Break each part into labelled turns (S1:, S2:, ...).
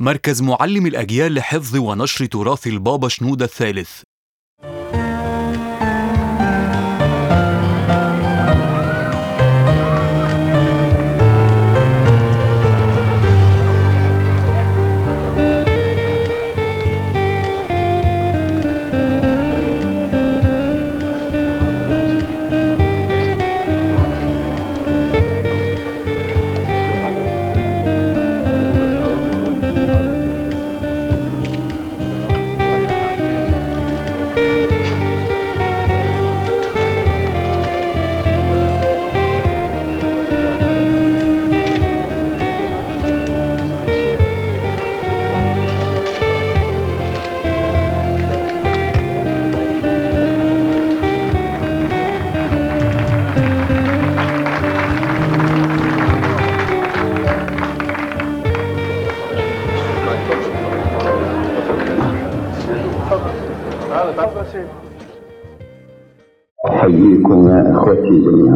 S1: مركز معلم الأجيال لحفظ ونشر تراث البابا شنودة الثالث
S2: أحييكم يا إخوتي جميعا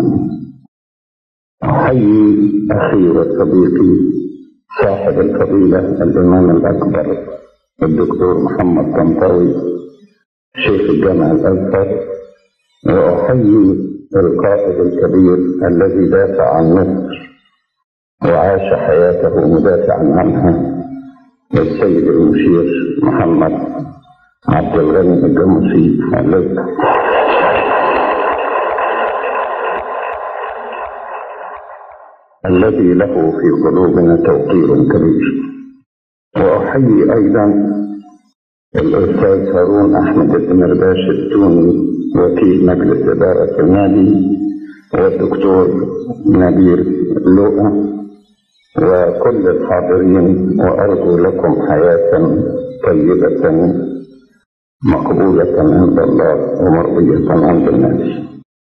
S2: أحيي أخي وصديقي صاحب الفضيلة الإمام الأكبر الدكتور محمد طنطاوي شيخ الجامع الأزهر وأحيي القائد الكبير الذي دافع عن مصر وعاش حياته مدافعا عنها السيد المشير محمد عبد الغني الجمصي الذي الذي له في قلوبنا توقير كبير وأحيي أيضا الأستاذ هارون أحمد الدمرداش التوني وكيل مجلس إدارة النادي والدكتور نبيل لؤى وكل الحاضرين وأرجو لكم حياة طيبة مقبولة عند الله ومرضية عند الناس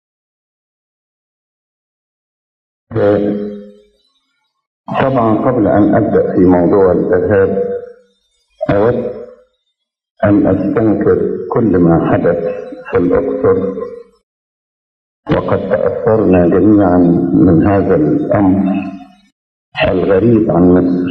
S2: طبعا قبل أن أبدأ في موضوع الإرهاب أود أن أستنكر كل ما حدث في الأقصر وقد تأثرنا جميعا من هذا الأمر الغريب عن مصر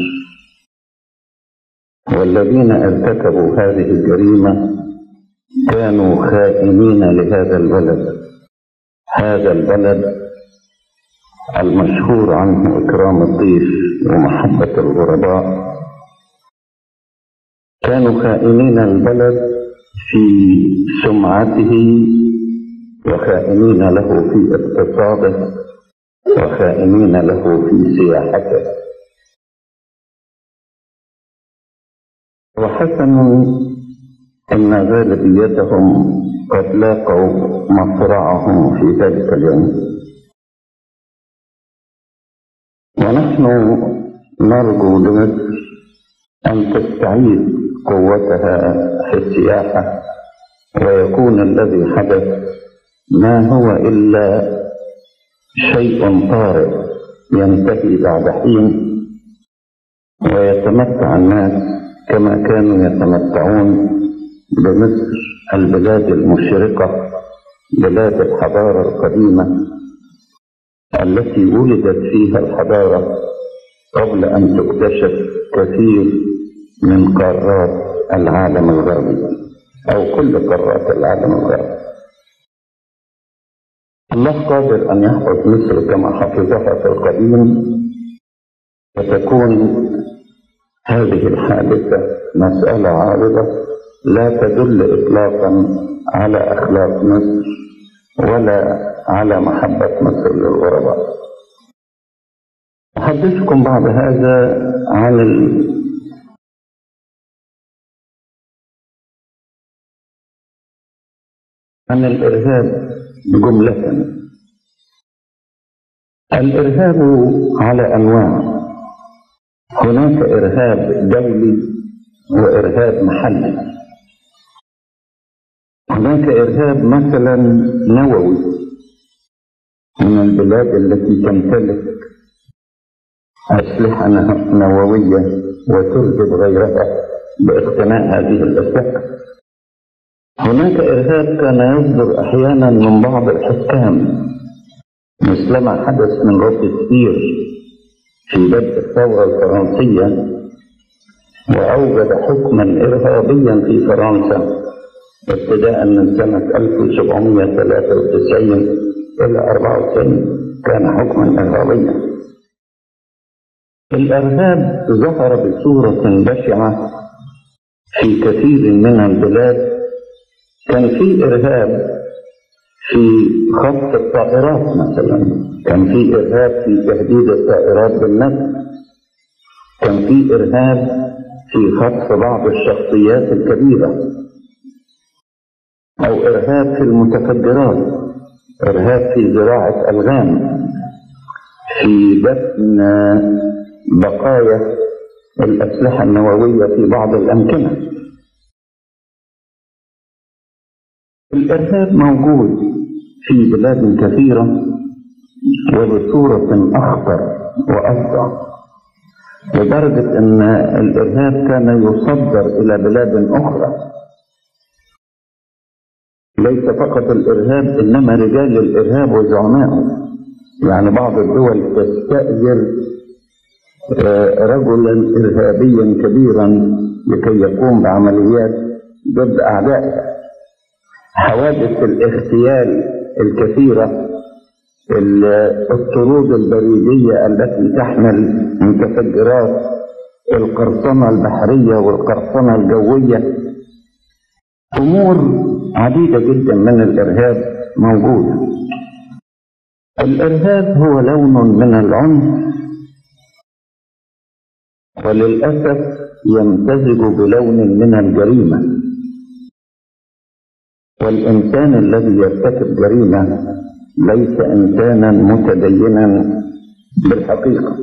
S2: والذين ارتكبوا هذه الجريمة كانوا خائنين لهذا البلد هذا البلد المشهور عنه إكرام الضيف ومحبة الغرباء كانوا خائنين البلد في سمعته وخائنين له في اقتصاده وخائنين له في سياحته وحسن أن غالبيتهم قد لاقوا مصرعهم في ذلك اليوم ونحن نرجو لمصر أن تستعيد قوتها في السياحة ويكون الذي حدث ما هو إلا شيء طارئ ينتهي بعد حين ويتمتع الناس كما كانوا يتمتعون بمصر البلاد المشرقة بلاد الحضارة القديمة التي ولدت فيها الحضارة قبل أن تكتشف كثير من قارات العالم الغربي أو كل قارات العالم الغربي الله قادر أن يحفظ مصر كما حفظها في القديم وتكون هذه الحادثة مسألة عارضة لا تدل إطلاقا على أخلاق مصر ولا على محبة مصر للغرباء أحدثكم بعد هذا عن ال... عن الإرهاب جملة الإرهاب على أنواع هناك إرهاب دولي وإرهاب محلي هناك إرهاب مثلا نووي من البلاد التي تمتلك أسلحة نووية وترهب غيرها باقتناء هذه الأسلحة هناك إرهاب كان يصدر أحيانا من بعض الحكام مثلما حدث من روبسبير في بدء الثورة الفرنسية وأوجد حكما إرهابيا في فرنسا ابتداء من سنة 1793 إلى 94 كان حكما إرهابيا الإرهاب ظهر بصورة بشعة في كثير من البلاد كان في إرهاب في خط الطائرات مثلا كان في إرهاب في تهديد الطائرات بالنفس كان في إرهاب في خطف بعض الشخصيات الكبيرة أو إرهاب في المتفجرات إرهاب في زراعة ألغام في دفن بقايا الأسلحة النووية في بعض الأمكنة الإرهاب موجود في بلاد كثيرة وبصورة أخطر وأفظع لدرجة أن الإرهاب كان يصدر إلى بلاد أخرى ليس فقط الإرهاب إنما رجال الإرهاب وزعمائه يعني بعض الدول تستأجر رجلا إرهابيا كبيرا لكي يقوم بعمليات ضد أعدائها حوادث الاغتيال الكثيرة الطرود البريدية التي تحمل متفجرات القرصنة البحرية والقرصنة الجوية أمور عديدة جدا من الإرهاب موجودة الإرهاب هو لون من العنف وللأسف يمتزج بلون من الجريمة والإنسان الذي يرتكب جريمة ليس إنسانا متدينا بالحقيقة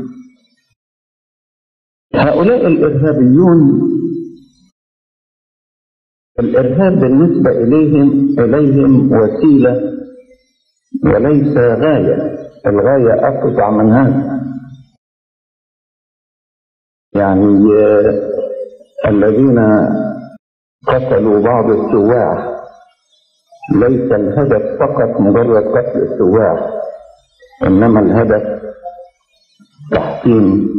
S2: هؤلاء الإرهابيون الإرهاب بالنسبة إليهم إليهم وسيلة وليس غاية الغاية أفظع من هذا يعني الذين قتلوا بعض السواح ليس الهدف فقط مجرد قتل السواح انما الهدف تحطيم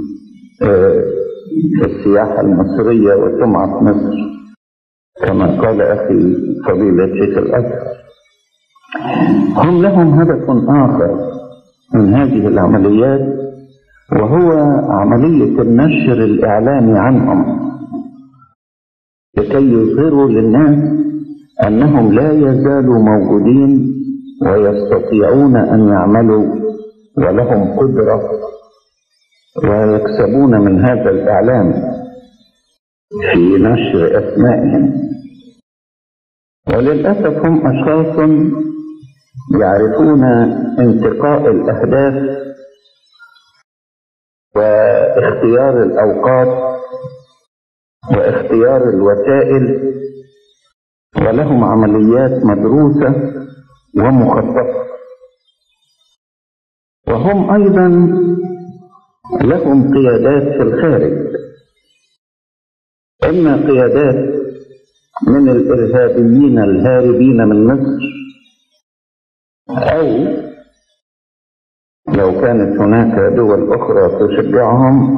S2: السياحه المصريه وسمعه مصر كما قال اخي فضيله شيخ الازهر هم لهم هدف اخر من هذه العمليات وهو عمليه النشر الاعلامي عنهم لكي يظهروا للناس أنهم لا يزالوا موجودين ويستطيعون أن يعملوا ولهم قدرة ويكسبون من هذا الإعلام في نشر أسمائهم وللأسف هم أشخاص يعرفون انتقاء الأهداف واختيار الأوقات واختيار الوسائل ولهم عمليات مدروسة ومخططة وهم أيضا لهم قيادات في الخارج إما قيادات من الإرهابيين الهاربين من مصر أو لو كانت هناك دول أخرى تشجعهم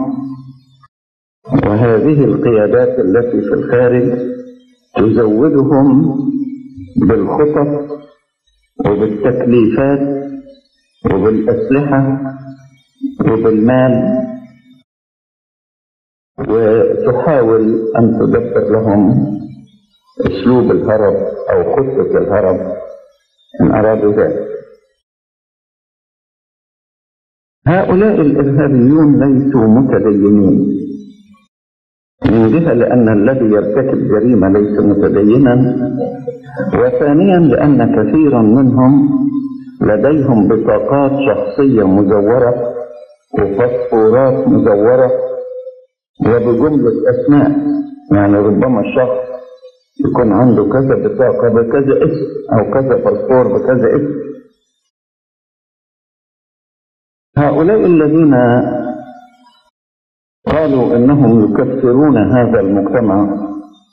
S2: وهذه القيادات التي في الخارج تزودهم بالخطط وبالتكليفات وبالأسلحة وبالمال وتحاول أن تدبر لهم أسلوب الهرب أو خطة الهرب إن أرادوا ذلك هؤلاء الإرهابيون ليسوا متدينين من جهة لأن الذي يرتكب جريمة ليس متدينا وثانيا لأن كثيرا منهم لديهم بطاقات شخصية مزورة وباسبورات مزورة وبجملة أسماء يعني ربما الشخص يكون عنده كذا بطاقة بكذا اسم أو كذا باسبور بكذا اسم هؤلاء الذين قالوا انهم يكفرون هذا المجتمع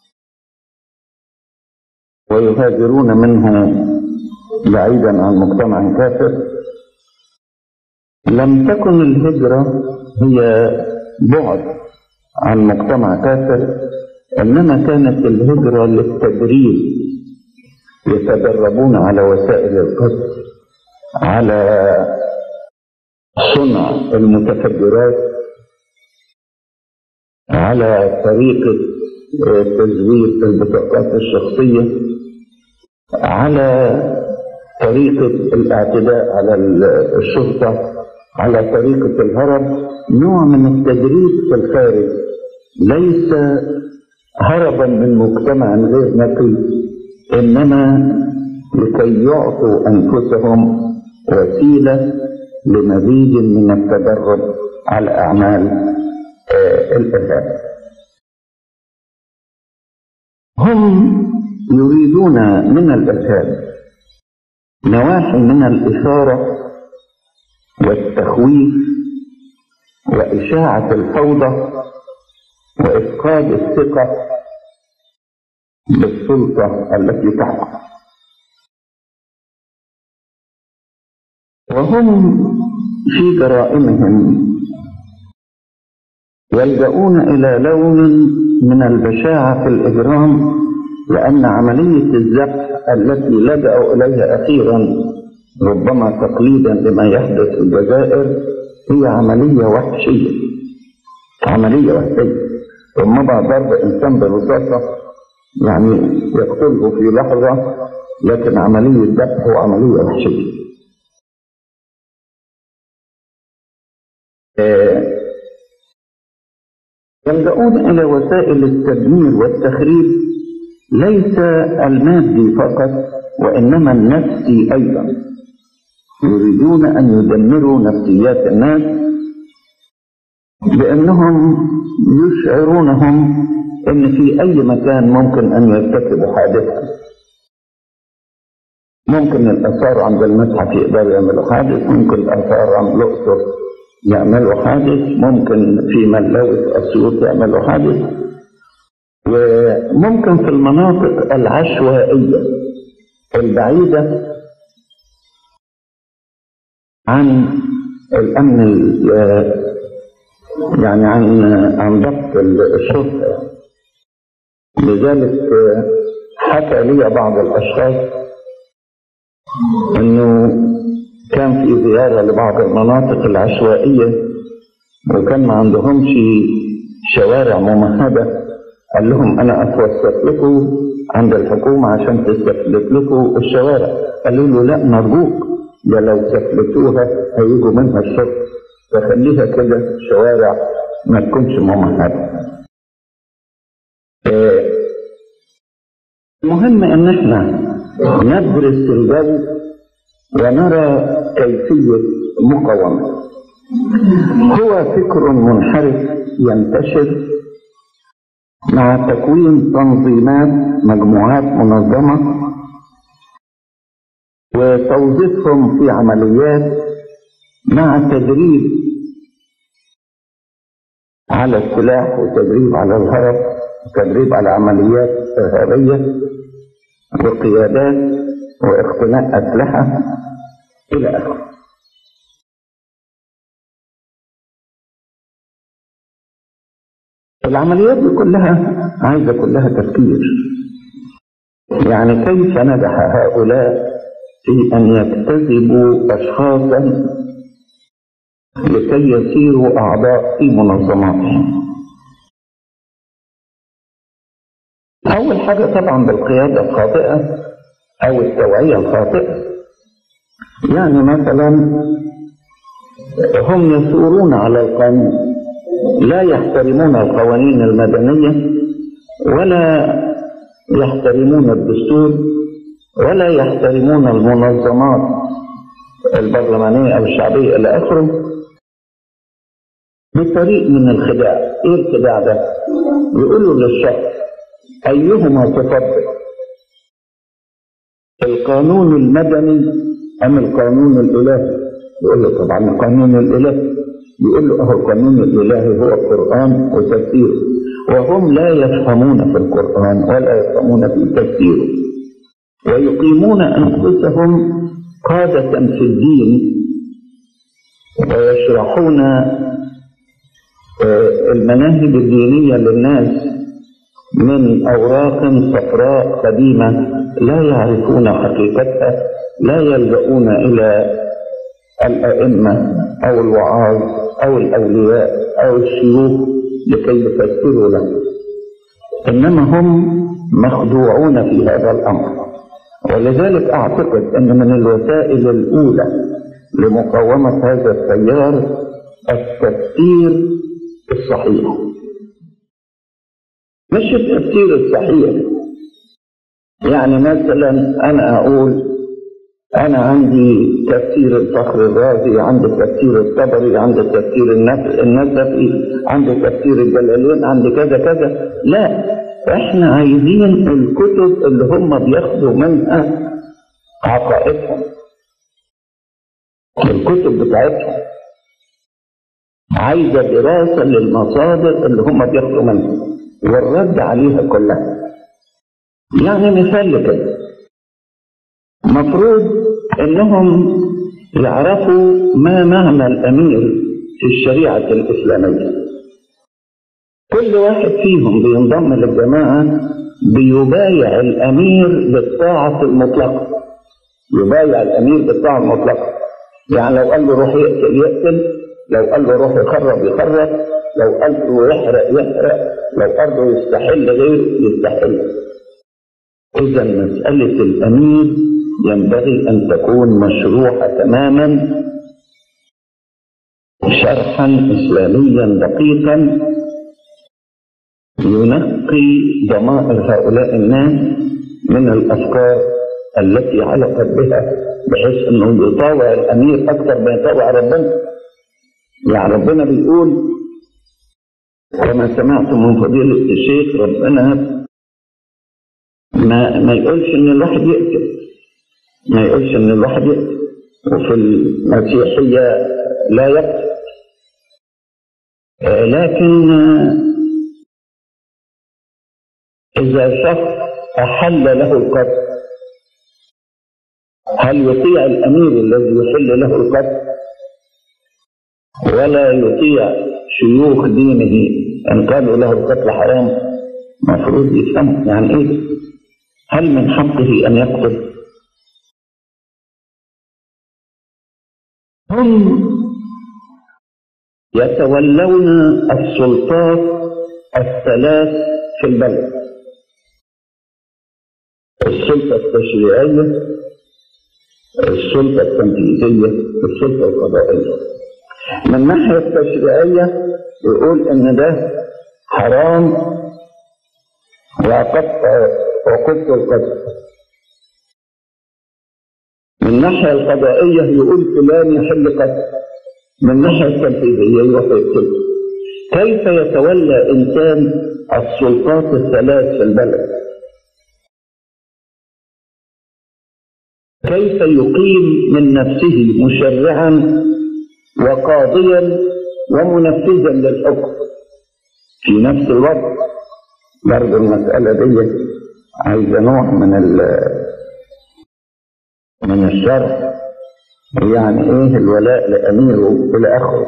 S2: ويهاجرون منه بعيدا عن مجتمع كافر لم تكن الهجرة هي بعد عن مجتمع كافر إنما كانت الهجرة للتدريب يتدربون على وسائل القتل على صنع المتفجرات على طريقة تزوير البطاقات الشخصية على طريقة الاعتداء على الشرطة على طريقة الهرب نوع من التدريب في الخارج ليس هربا من مجتمع غير نقي إنما لكي يعطوا أنفسهم وسيلة لمزيد من التدرب على أعمال الإرهاب هم يريدون من الإرهاب نواحي من الإثارة والتخويف وإشاعة الفوضى وإفقاد الثقة بالسلطة التي تحكم وهم في جرائمهم يلجؤون إلى لون من البشاعة في الإجرام لأن عملية الذبح التي لجأوا إليها أخيرا ربما تقليدا لما يحدث في الجزائر هي عملية وحشية عملية وحشية ثم بعد ضرب إنسان برصاصة يعني يقتله في لحظة لكن عملية ذبح عملية وحشية يلجؤون إلى وسائل التدمير والتخريب ليس المادي فقط وإنما النفسي أيضا يريدون أن يدمروا نفسيات الناس بأنهم يشعرونهم أن في أي مكان ممكن أن يرتكبوا حادثة ممكن الآثار عند المتحف يقدروا يعملوا حادث ممكن الآثار عند الأقصر يعملوا حادث ممكن في ملوث أسيوط يعملوا حادث وممكن في المناطق العشوائية البعيدة عن الأمن يعني عن عن ضبط الشرطة لذلك حكى لي بعض الأشخاص أنه كان في زيارة لبعض المناطق العشوائية وكان ما عندهمش شوارع ممهدة قال لهم أنا أتوسط لكم عند الحكومة عشان تستفلت لكم الشوارع قالوا له لا نرجوك ده لو سفلتوها هيجوا منها الشرطة فخليها كده شوارع ما تكونش ممهدة المهم ان احنا ندرس الجو ونرى كيفية مقاومة هو فكر منحرف ينتشر مع تكوين تنظيمات مجموعات منظمة وتوظيفهم في عمليات مع تدريب على السلاح وتدريب على الهرب وتدريب على عمليات إرهابية وقيادات واقتناء أسلحة إلى آخره العمليات دي كلها عايزة كلها تفكير يعني كيف نجح هؤلاء في أن يجتذبوا أشخاصا لكي يصيروا أعضاء في منظماتهم أول حاجة طبعا بالقيادة الخاطئة أو التوعية الخاطئة يعني مثلا هم يثورون على القانون لا يحترمون القوانين المدنية ولا يحترمون الدستور ولا يحترمون المنظمات البرلمانية أو الشعبية إلى آخره بطريق من الخداع إيه الخداع ده؟ يقولوا للشخص أيهما تفضل القانون المدني أم القانون الإلهي يقول له طبعا القانون الإلهي يقول له أهو القانون الإلهي هو القرآن وتفسيره وهم لا يفهمون في القرآن ولا يفهمون في تفسيره ويقيمون أنفسهم قادة في الدين ويشرحون آه، المناهج الدينية للناس من أوراق صفراء قديمة لا يعرفون حقيقتها لا يلجؤون إلى الأئمة أو الوعاظ أو الأولياء أو الشيوخ لكي يفسروا لهم إنما هم مخدوعون في هذا الأمر ولذلك أعتقد أن من الوسائل الأولى لمقاومة هذا التيار التفسير الصحيح مش التفسير الصحيح يعني مثلا أنا أقول أنا عندي تفسير الفخر الرازي عندي تفسير الطبري عندي تفسير النف- النسفي عندي تفسير الجلالين عندي كذا كذا لا احنا عايزين الكتب اللي هم بياخدوا منها عقائدهم الكتب بتاعتهم عايزة دراسة للمصادر اللي هم بياخدوا منها والرد عليها كلها يعني مثال كده مفروض انهم يعرفوا ما معنى الامير في الشريعة الاسلامية كل واحد فيهم بينضم للجماعة بيبايع الامير بالطاعة المطلقة يبايع الامير بالطاعة المطلقة يعني لو قال له روح يقتل يقتل لو قال له روح يخرب يخرب لو قال له يحرق يحرق لو قال له يستحل غيره يستحل إذا مسألة الأمير ينبغي أن تكون مشروحة تماما شرحا إسلاميا دقيقا ينقي ضمائر هؤلاء الناس من الأفكار التي علقت بها بحيث أنه يطاوع الأمير أكثر ما يطاوع ربنا يعني ربنا بيقول كما سمعتم من فضيلة الشيخ ربنا ما ما يقولش ان الواحد يقتل ما يقولش ان الواحد يقتل وفي المسيحية لا يقتل آه، لكن آه، إذا شخص أحل له القتل هل يطيع الأمير الذي يحل له القتل ولا يطيع شيوخ دينه إن قالوا له القتل حرام مفروض يفهم يعني إيه هل من حقه أن يقتل هم يتولون السلطات الثلاث في البلد السلطة التشريعية السلطة التنفيذية السلطة القضائية من الناحية التشريعية يقول إن ده حرام وقطع عقوبة القتل من الناحية القضائية يقول فلان يحل قتل من الناحية التنفيذية يروح يقتل كيف يتولى إنسان السلطات الثلاث في البلد كيف يقيم من نفسه مشرعا وقاضيا ومنفذا للحكم في نفس الوقت برضه المسألة دي عايزة نوع من ال من الشرح يعني ايه الولاء لأميره إلى آخره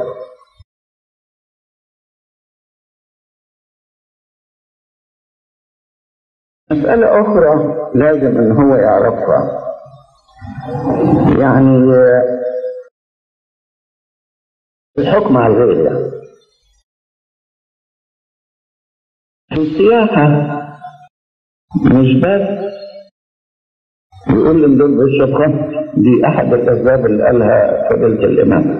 S2: مسألة أخرى لازم إن هو يعرفها يعني الحكم على الغير يعني في السياحة مش بس يقول لهم دول بيشرب خمر دي أحد الأسباب اللي قالها فضيلة الإمام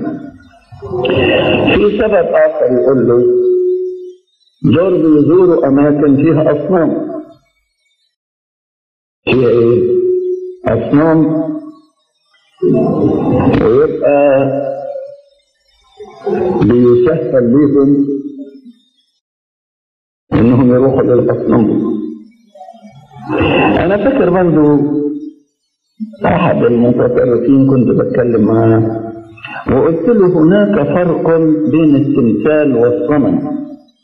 S2: في سبب آخر يقول له دول بيزوروا أماكن فيها أصنام فيها إيه؟ أصنام ويبقى بيسهل ليهم انهم يروحوا للاصنام انا فاكر برضه احد المتطرفين كنت بتكلم معاه وقلت له هناك فرق بين التمثال والصنم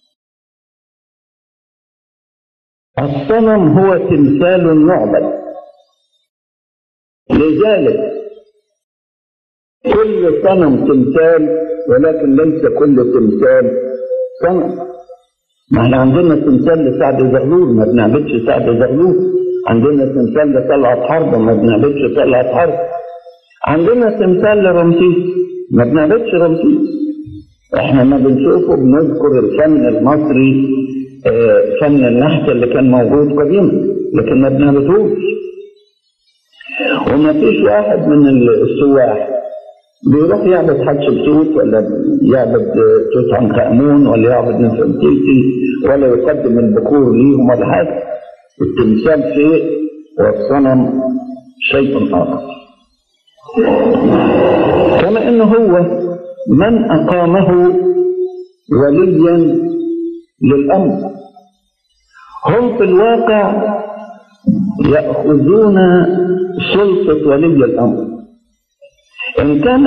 S2: الصنم هو تمثال يعبد لذلك كل صنم تمثال ولكن ليس كل تمثال الصنم ما احنا عندنا تمثال لسعد زغلول ما بنعبدش سعد زغلول عندنا تمثال لطلعت حرب ما بنعبدش طلعت حرب عندنا تمثال لرمسيس ما بنعبدش رمسيس احنا ما بنشوفه بنذكر الفن المصري آه، فن النحت اللي كان موجود قديما لكن ما بنعبدهوش وما فيش واحد من السواح بيروح يعبد حتشبسوت ولا يعبد توت عنخ امون ولا يعبد نفرتيتي ولا يقدم البخور ليهم ولا حاجه التمثال شيء والصنم شيء اخر كما انه هو من اقامه وليا للامر هم في الواقع ياخذون سلطه ولي الامر ان كان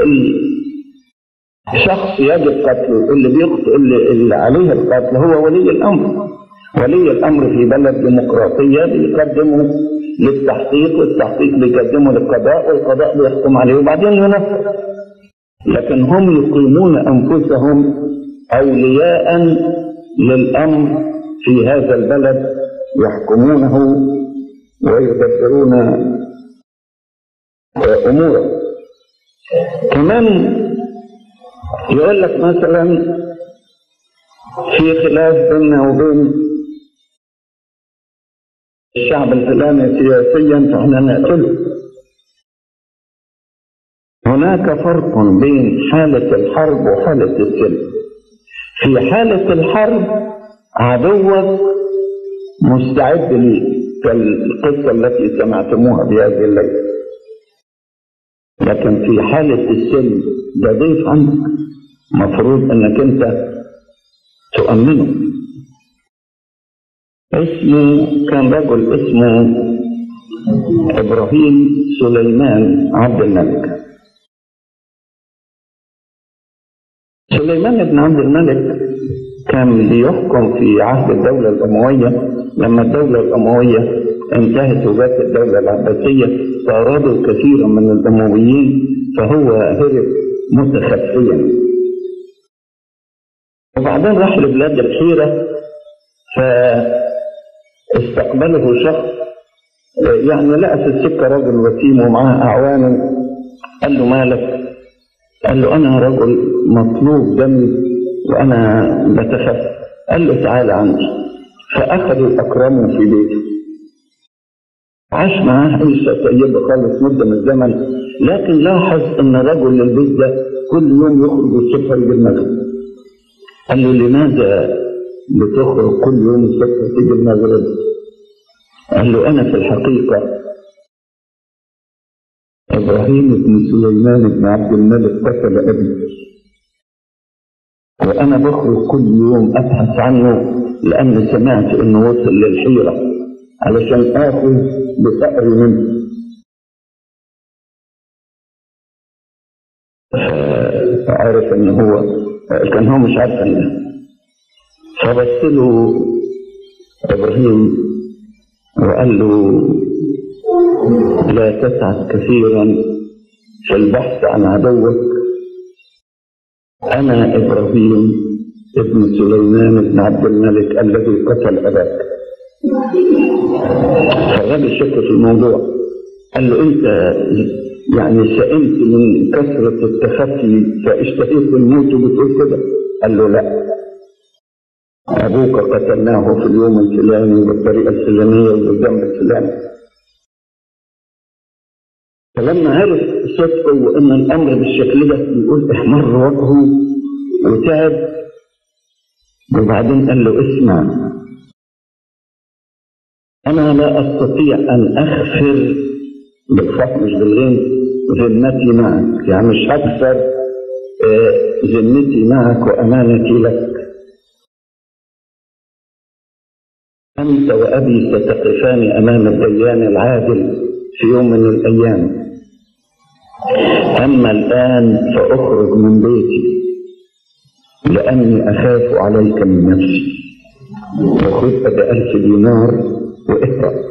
S2: الشخص يجب قتله اللي بيقتل اللي, اللي عليه القتل هو ولي الامر ولي الامر في بلد ديمقراطيه بيقدمه للتحقيق والتحقيق بيقدمه للقضاء والقضاء بيحكم عليه وبعدين ينفذ لكن هم يقيمون انفسهم اولياء للامر في هذا البلد يحكمونه ويدبرون اموره كمان يقول لك مثلا في خلاف بيننا وبين الشعب الفلاني سياسيا فاحنا نقتله هناك فرق بين حالة الحرب وحالة السلم في حالة الحرب عدوك مستعد ليك كالقصة التي سمعتموها بهذه الليلة لكن في حالة السلم ده ضيف عندك مفروض انك انت تؤمنه اسمه كان رجل اسمه ابراهيم سليمان عبد الملك سليمان بن عبد الملك كان بيحكم في عهد الدولة الأموية لما الدولة الأموية انتهت وجات الدولة العباسية فأرادوا كثيرا من الأمويين فهو هرب متخفيا وبعدين راح لبلاد الحيرة فاستقبله شخص يعني لقى في السكة رجل وسيم ومعاه أعوانه قال له مالك؟ قال له أنا رجل مطلوب دمي وأنا بتخف قال له تعالى عندي فأخذوا أكرمه في بيته عاش معاه عيشة طيبة خالص مدة من الزمن لكن لاحظ أن رجل البيت ده كل يوم يخرج الصبح يجي المغرب قال له لماذا بتخرج كل يوم الصبح تيجي المغرب؟ قال له أنا في الحقيقة إبراهيم بن سليمان بن عبد الملك قتل أبي وأنا بخرج كل يوم أبحث عنه لأن سمعت إنه وصل للحيرة علشان آخذ بثأر منه عرف إن هو كان هو مش عارف إنه فبص له إبراهيم وقال له لا تسعد كثيرا في البحث عن عدوك أنا إبراهيم ابن سليمان بن عبد الملك الذي قتل أباك فالراجل شك في الموضوع قال له أنت يعني سئمت من كثرة التخفي فاشتهيت الموت وبتقول كده قال له لا أبوك قتلناه في اليوم الفلاني بالطريقة الفلانية وبالذنب الفلاني فلما عرف صدقه وان الامر بالشكل ده بيقول احمر وجهه وتعب وبعدين قال له اسمع انا لا استطيع ان اغفر بالخط مش بالغين ذمتي معك يعني مش هكسر ذمتي معك وامانتي لك انت وابي ستقفان امام الديان العادل في يوم من الايام أما الآن فأخرج من بيتي لأني أخاف عليك من نفسي وخذ بألف دينار واهرب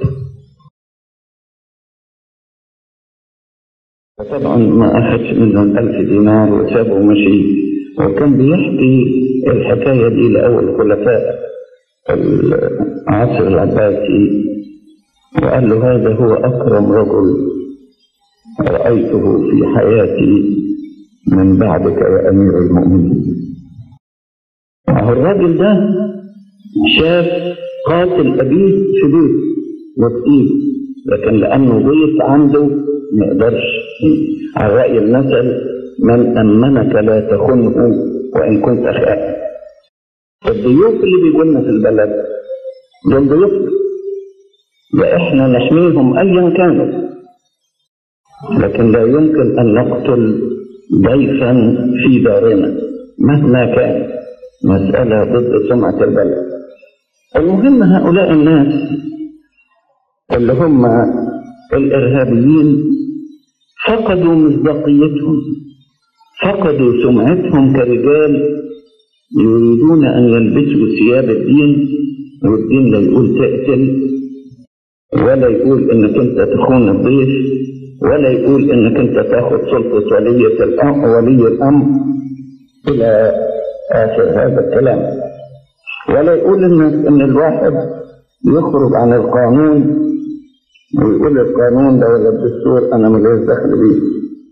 S2: فطبعا ما أخذش منه الألف دينار وسابه ومشي وكان بيحكي الحكاية دي لأول خلفاء العصر العباسي وقال له هذا هو أكرم رجل رأيته في حياتي من بعدك يا أمير المؤمنين وهو الراجل ده شاف قاتل أبيه في بيت وفي إيده لكن لأنه ضيف عنده ما يقدرش على رأي المثل من أمنك لا تخنه وإن كنت خائن الضيوف اللي بيجولنا في البلد دول ضيوفنا ده احنا نحميهم ايا كانوا لكن لا يمكن ان نقتل ضيفا في دارنا مهما كان مسألة ضد سمعة البلد المهم هؤلاء الناس اللي هم الإرهابيين فقدوا مصداقيتهم فقدوا سمعتهم كرجال يريدون أن يلبسوا ثياب الدين والدين لا يقول تقتل ولا يقول انك انت تخون الضيف ولا يقول انك انت تاخذ سلطة ولية الامر ولي الامر الى اخر هذا الكلام ولا يقول ان ان الواحد يخرج عن القانون ويقول القانون ده ولا الدستور انا ماليش دخل بيه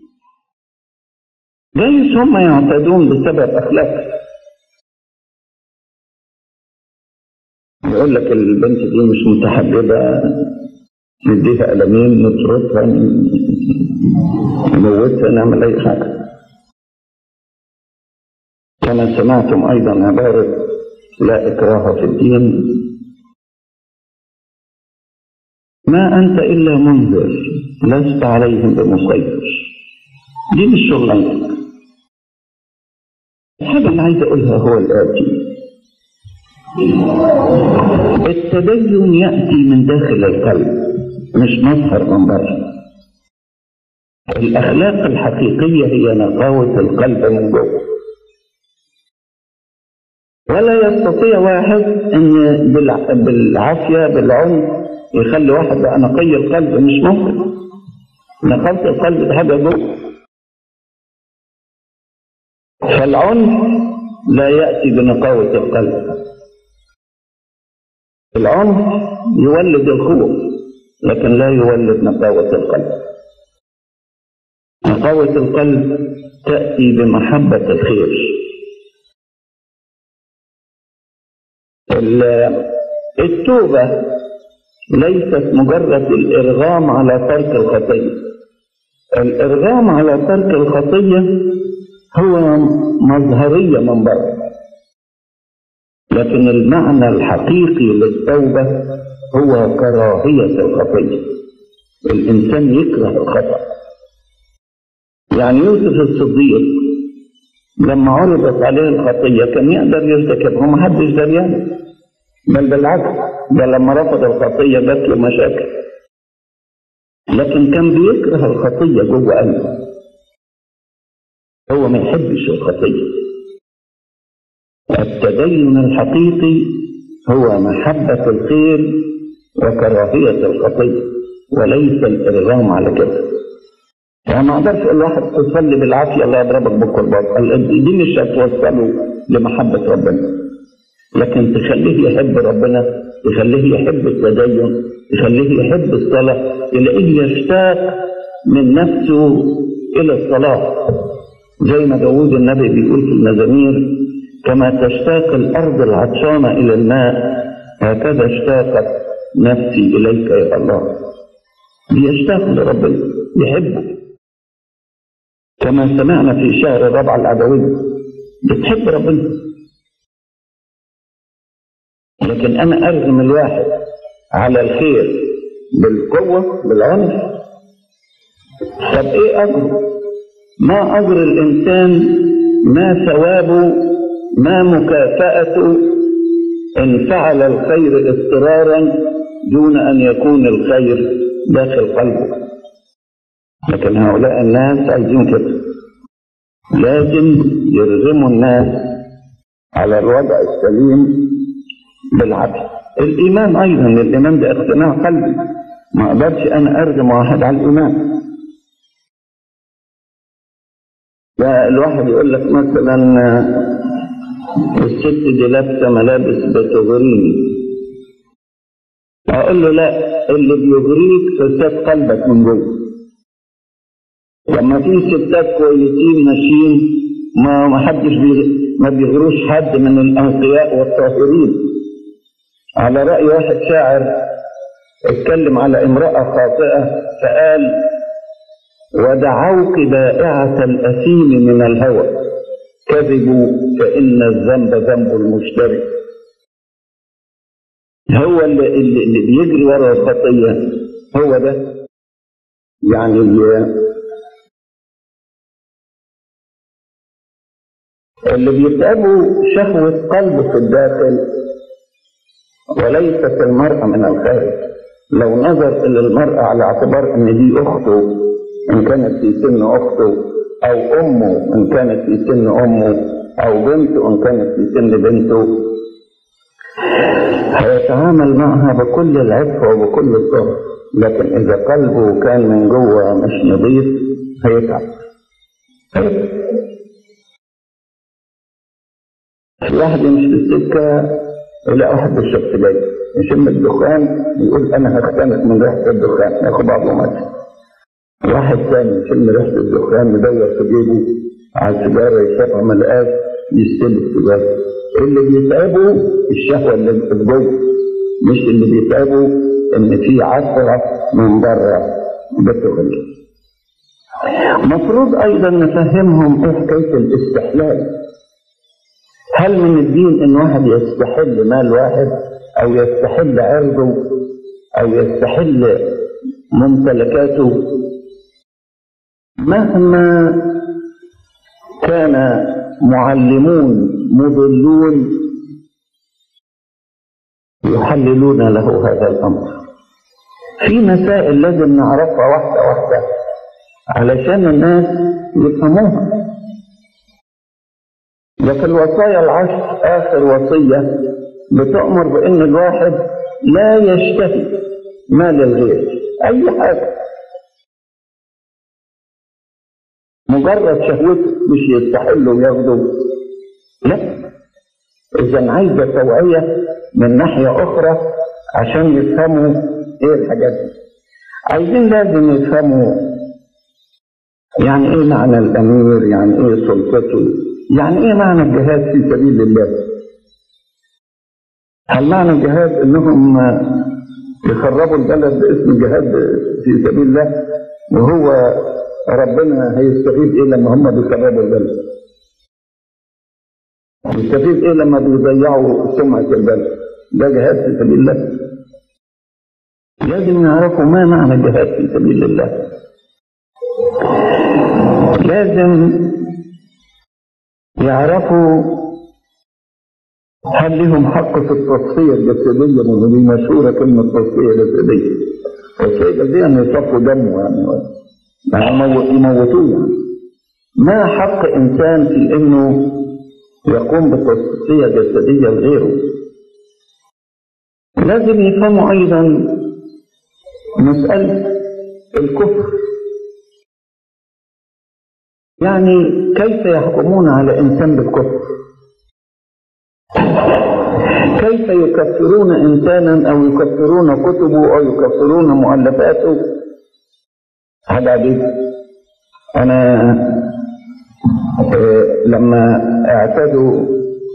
S2: جايز هم يعتدون بسبب اخلاق يقول لك البنت دي مش متحجبة نديها قلمين نطردها نموتها نعمل أي حاجة كما سمعتم أيضا عبارة لا إكراه في الدين ما أنت إلا منذر لست عليهم بمسيطر دي مش شغلانتك الحاجة اللي عايز أقولها هو الآتي التدين يأتي من داخل القلب مش مظهر من بره الأخلاق الحقيقية هي نقاوة القلب من جوه ولا يستطيع واحد ان بالعافية بالعنف يخلي واحد بقى نقي القلب مش ممكن نقاوة القلب ده حاجة جوه فالعنف لا يأتي بنقاوة القلب العنف يولد الخوف لكن لا يولد نقاوة القلب نقاوة القلب تأتي بمحبة الخير التوبة ليست مجرد الإرغام على ترك الخطية الإرغام على ترك الخطية هو مظهرية من بره لكن المعنى الحقيقي للتوبة هو كراهية الخطية الإنسان يكره الخطأ يعني يوسف الصديق لما عرضت عليه الخطية كان يقدر يرتكبها محدش دريان بل بالعكس ده لما رفض الخطية جات له مشاكل لكن كان بيكره الخطية جوه قلبه هو ما يحبش الخطية التدين الحقيقي هو محبة الخير وكراهية الخطية وليس الإرغام على كده يعني ما اقدرش اقول واحد تصلي بالعافيه الله يضربك بالقربات دي مش هتوصله لمحبه ربنا لكن تخليه يحب ربنا تخليه يحب التدين تخليه يحب الصلاه تلاقيه يشتاق من نفسه الى الصلاه زي ما داوود النبي بيقول في المزامير كما تشتاق الارض العطشانه الى الماء هكذا اشتاقت نفسي اليك يا الله بيشتاق لربنا يحبه كما سمعنا في شهر الربع العدوي بتحب ربنا لكن انا ارغم الواحد على الخير بالقوة بالعنف طب ايه اجره ما اجر الانسان ما ثوابه ما مكافأته ان فعل الخير اضطرارا دون ان يكون الخير داخل قلبه لكن هؤلاء الناس عايزين كده لازم يرغموا الناس على الوضع السليم بالعدل الإيمان أيضا الإيمان ده اقتناع قلبي ما أقدرش أنا أرغم واحد على الإيمان الواحد يقول لك مثلا الست دي لابسة ملابس بتغريني أقول له لا اللي بيغريك فساد قلبك من جوه لما في ستات كويسين ماشيين ما ما حدش بي ما بيغروش حد من الأنقياء والطاهرين على رأي واحد شاعر اتكلم على امرأة خاطئة فقال ودعوك بائعة الأثيم من الهوى كذبوا فإن الذنب ذنب المشتري هو اللي, اللي, اللي بيجري ورا الخطية هو ده يعني اللي بيتعبوا شهوة قلبه في الداخل وليست المرأة من الخارج لو نظر إلى المرأة على اعتبار إن دي أخته إن كانت في سن أخته أو أمه إن كانت في سن أمه أو بنته إن كانت في سن بنته هيتعامل معها بكل العفة وبكل الطهر لكن إذا قلبه كان من جوه مش نظيف هيتعب هيتعب واحد يمشي في السكة يلاقي واحد بيشرب سجاير يشم الدخان يقول أنا هختنق من ريحة الدخان ياخد بعضه وماشي واحد ثاني يشم ريحة الدخان يدور في جيبه على السيجارة يشربها ما لقاش يستلف السيجارة اللي بيتعبه الشهوة اللي في جوه مش اللي بيتعبه إن في عثرة من بره بتغني مفروض أيضا نفهمهم إيه حكاية الاستحلال هل من الدين ان واحد يستحل مال واحد او يستحل عرضه او يستحل ممتلكاته مهما كان معلمون مضلون يحللون له هذا الامر في مسائل لازم نعرفها واحده واحده علشان الناس يفهموها لكن الوصايا العشر آخر وصية بتأمر بأن الواحد لا يشتهي مال الغير أي حاجة مجرد شهوته مش يستحله وياخده لا إذا عايزة توعية من ناحية أخرى عشان يفهموا إيه الحاجات دي عايزين لازم يفهموا يعني إيه معنى الأمير يعني إيه سلطته يعني ايه معنى الجهاد في سبيل الله هل معنى الجهاد انهم يخربوا البلد باسم الجهاد في سبيل الله وهو ربنا هيستفيد ايه لما هم بيخربوا البلد يستفيد ايه لما بيضيعوا سمعة البلد ده جهاد في سبيل الله لازم يعرفوا ما معنى الجهاد في سبيل الله لازم يعرفوا هل لهم حق في التصفية الجسدية ودي مشهورة كلمة تصفية جسدية التصفية الجسدية أن يصفوا دمه يعني يعني يموتوه يعني ما حق إنسان في إنه يقوم بتصفية جسدية لغيره لازم يفهموا أيضا مسألة الكفر يعني كيف يحكمون على إنسان بالكفر كيف يكفرون إنسانا أو يكفرون كتبه أو يكفرون مؤلفاته هذا عجيب أنا لما اعتدوا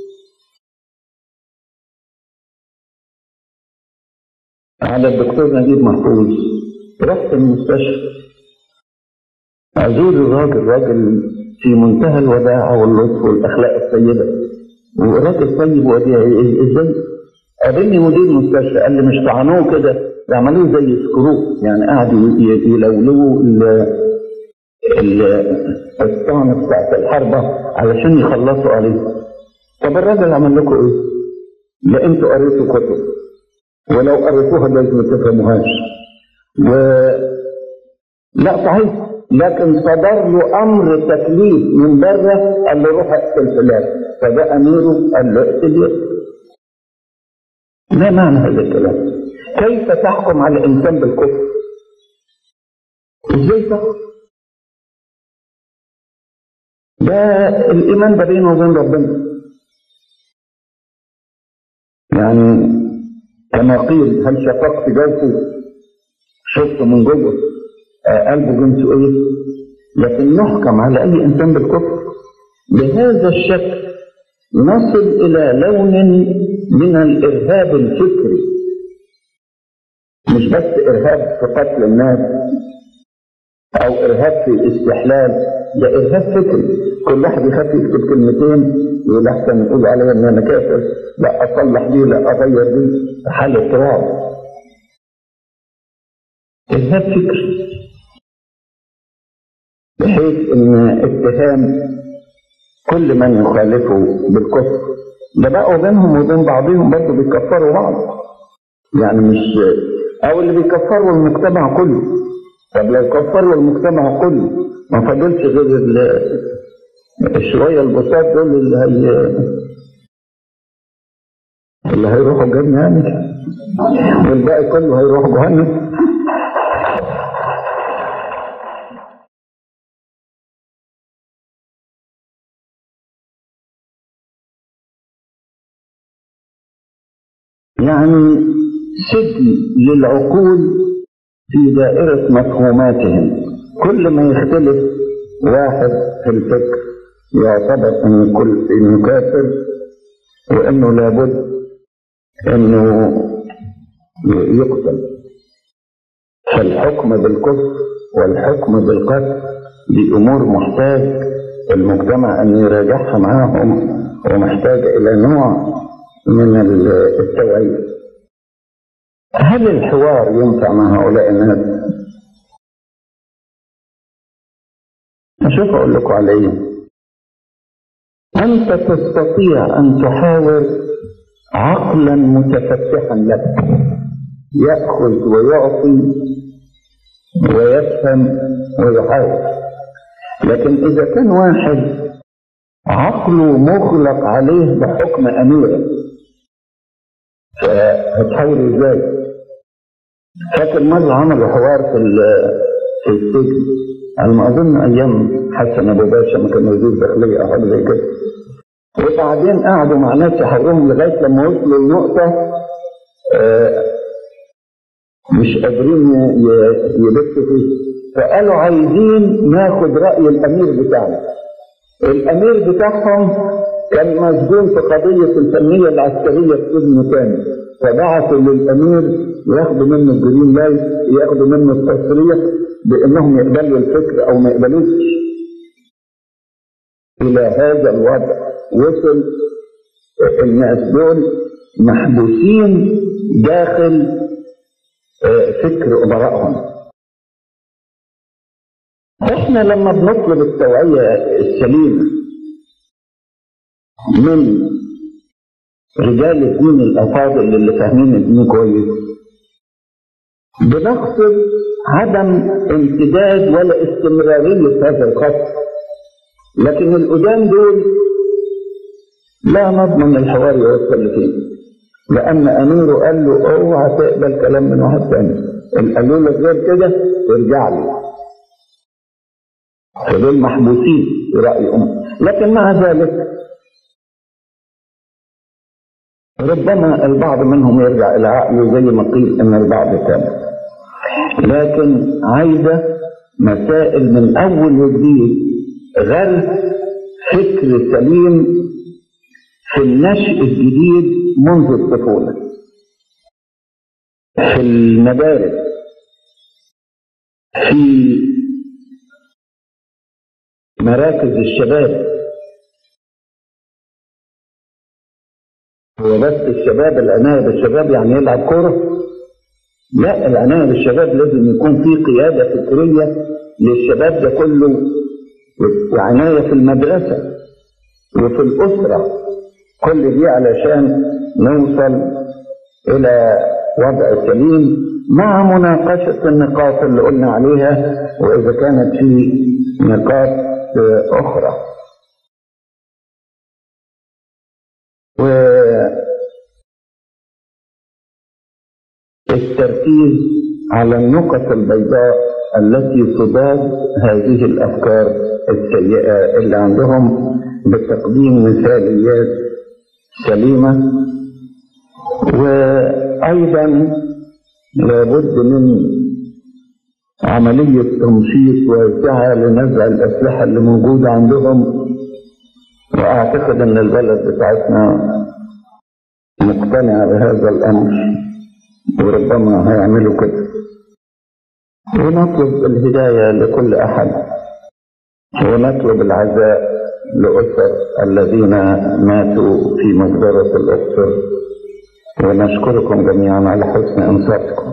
S2: على الدكتور نجيب محفوظ رحت المستشفى أزور الراجل راجل في منتهى الوداعة واللطف والأخلاق الطيبة وراجل طيب وديع ازاي؟ قابلني مدير مستشفى قال لي مش طعنوه كده ده عملوه زي سكروب يعني قعدوا يلولوا الطعن بتاعت الحربة علشان يخلصوا عليه طب الراجل عمل لكم ايه؟ لا انتوا قريتوا كتب ولو قريتوها جايز ما تفهموهاش و لا صحيح لكن صدر له امر تكليف من بره قال له روح اقتل فلان فده اميره قال له اقتل ما معنى هذا الكلام؟ كيف تحكم على انسان بالكفر؟ ازاي تحكم؟ ده الايمان ده بينه وبين ربنا يعني كما قيل هل شققت جوفه شفت من جوه آه، قلبه جنسه ايه لكن نحكم على اي انسان بالكفر بهذا الشكل نصل الى لون من الارهاب الفكري مش بس ارهاب في قتل الناس او ارهاب في الاستحلال ده ارهاب فكري كل واحد يخاف يكتب كلمتين يقول احسن يقول عليا ان انا كافر لا اصلح دي لا اغير دي حالة رعب ارهاب فكري بحيث ان اتهام كل من يخالفه بالكفر ده بقوا بينهم وبين بعضهم برضه بيكفروا بعض يعني مش او اللي بيكفروا المجتمع كله طب لو كفروا المجتمع كله ما فضلش غير ال- الشوية البساط دول اللي هي اللي هيروحوا الجنة يعني والباقي كله هيروح جهنم يعني سجن للعقول في دائرة مفهوماتهم كل ما يختلف واحد في الفكر يعتبر انه كل انه كافر وانه لابد انه يقتل فالحكم بالكفر والحكم بالقتل دي امور محتاج المجتمع ان يراجعها معاهم ومحتاج الى نوع من التوعيه هل الحوار ينفع مع هؤلاء الناس؟ أشوف أقول لكم على إيه؟ أنت تستطيع أن تحاور عقلا متفتحا لك يأخذ ويعطي ويفهم ويحاور لكن إذا كان واحد عقله مغلق عليه بحكم أميره فهتحاول ازاي؟ فاكر مرة عملوا حوار في ال- في السجن على ما أظن أيام حسن أبو باشا ما كان وزير داخلية أو حاجة زي كده وبعدين قعدوا مع ناس يحاوروهم لغاية لما وصلوا لنقطة آه، مش قادرين ي- ي- يلفوا فيه فقالوا عايزين ناخد رأي الأمير بتاعنا الأمير بتاعهم كان مسجون في قضية الفنية العسكرية في سجن تاني فبعثوا للأمير ياخدوا منه الجرين لايت ياخدوا منه التصريح بأنهم يقبلوا الفكر أو ما يقبلوش إلى هذا الوضع وصل الناس دول محبوسين داخل آه، فكر أمرائهم احنا لما بنطلب التوعية السليمة من رجال الدين الأفاضل اللي فاهمين الدين كويس بنقصد عدم امتداد ولا استمرارية هذا الخط لكن القدام دول لا نضمن الحوار يوصل لفين لأن أميره قال له اوعى تقبل كلام من واحد تاني إن قالوا لك غير كده ارجع لي فدول محبوسين في رأي أم لكن مع ذلك ربما البعض منهم يرجع إلى عقله زي ما قيل أن البعض كان لكن عايزة مسائل من أول وجديد غرس فكر سليم في النشء الجديد منذ الطفولة في المدارس في مراكز الشباب هو بس الشباب العناية بالشباب يعني يلعب كورة لا العناية بالشباب لازم يكون في قيادة فكرية للشباب ده كله وعناية في المدرسة وفي الأسرة كل دي علشان نوصل إلى وضع سليم مع مناقشة النقاط اللي قلنا عليها وإذا كانت في نقاط أخرى والتركيز على النقط البيضاء التي تضاد هذه الأفكار السيئة اللي عندهم بتقديم مثاليات سليمة وأيضا لابد من عملية تنشيط واسعة لنزع الأسلحة اللي موجودة عندهم وأعتقد أن البلد بتاعتنا مقتنعة بهذا الأمر وربما هيعملوا كده ونطلب الهداية لكل أحد ونطلب العزاء لأسر الذين ماتوا في مجزرة الأقصر ونشكركم جميعا على حسن إنصاتكم